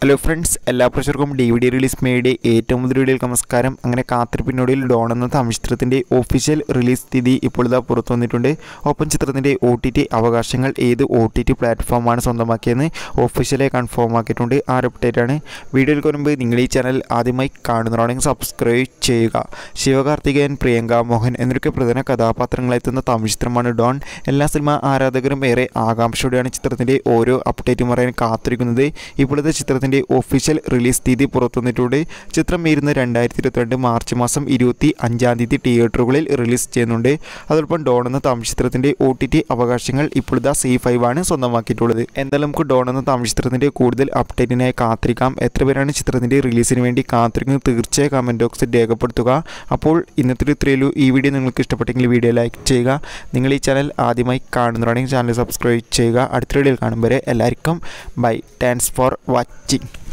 hello friends എല്ലാ പ്രേക്ഷകർക്കും D V D release മേയുടെ ഏറ്റവും മുതൽ വീഡിയോയിൽ നമസ്കാരം അങ്ങനെ കാത്തിരിപ്പിനോടിയിൽ ഡോൺ എന്ന തമിഴ് ചിത്രത്തിൻ്റെ ഒഫീഷ്യൽ റിലീസ് തീയതി ഇപ്പോൾ ഇതാ പുറത്തു വന്നിട്ടുണ്ട് ഒപ്പം ചിത്രത്തിൻ്റെ ഒ ടി ടി അവകാശങ്ങൾ ഏത് ഒ ടി ടി പ്ലാറ്റ്ഫോമാണ് സ്വന്തമാക്കിയെന്ന് ഒഫീഷ്യലായി കൺഫേം ആക്കിയിട്ടുണ്ട് ആ ഒരു അപ്ഡേറ്റാണ് വീഡിയോയിൽ മുൻപ് നിങ്ങൾ ഈ ചാനൽ ആദ്യമായി കാണുന്നതാണെങ്കിൽ സബ്സ്ക്രൈബ് ചെയ്യുക ശിവകാർത്തികേയൻ പ്രിയങ്ക മോഹൻ എന്നൊക്കെ പ്രധാന കഥാപാത്രങ്ങളെത്തുന്ന തമിഴ് ചിത്രമാണ് ഡോൺ എല്ലാ സിനിമ ആരാധകരും ഏറെ ആകാംക്ഷയോടെയാണ് ചിത്രത്തിൻ്റെ ഓരോ അപ്ഡേറ്റും അറിയാൻ കാത്തിരിക്കുന്നത് ഇപ്പോഴത്തെ ചിത്രത്തിൻ്റെ ഒഫീഷ്യൽ റിലീസ് തീയതി പുറത്തുവന്നിട്ടുണ്ട് ചിത്രം വരുന്ന രണ്ടായിരത്തി ഇരുപത്തിരണ്ട് മാർച്ച് മാസം ഇരുപത്തി അഞ്ചാം തീയതി തിയേറ്ററുകളിൽ റിലീസ് ചെയ്യുന്നുണ്ട് അതോടൊപ്പം ഡോൺ എന്ന തമിഴ് ചിത്രത്തിൻ്റെ ഒ ടി ടി അവകാശങ്ങൾ ഇപ്പോഴത്തെ സി ഫൈവ് ആണ് സ്വന്തമാക്കിയിട്ടുള്ളത് എന്തായാലും നമുക്ക് ഡോൺ എന്ന തമിഴ് ചിത്രത്തിൻ്റെ കൂടുതൽ അപ്ഡേറ്റിനായി കാത്തിരിക്കാം എത്ര പേരാണ് ചിത്രത്തിൻ്റെ റിലീസിന് വേണ്ടി കാത്തിരിക്കുന്നത് തീർച്ചയായും കമൻറ്റ് ബോക്സിൽ രേഖപ്പെടുത്തുക അപ്പോൾ ഇന്നത്തെ ഒരു ഇത്രയുള്ളൂ ഈ വീഡിയോ നിങ്ങൾക്ക് ഇഷ്ടപ്പെട്ടെങ്കിൽ വീഡിയോ ലൈക്ക് ചെയ്യുക നിങ്ങൾ ഈ ചാനൽ ആദ്യമായി കാണുന്നതാണെങ്കിൽ ചാനൽ സബ്സ്ക്രൈബ് ചെയ്യുക അടുത്ത വീഡിയോയിൽ കാണുമ്പോൾ എല്ലാവർക്കും ബൈ താങ്ക്സ് ഫോർ വാച്ചിങ്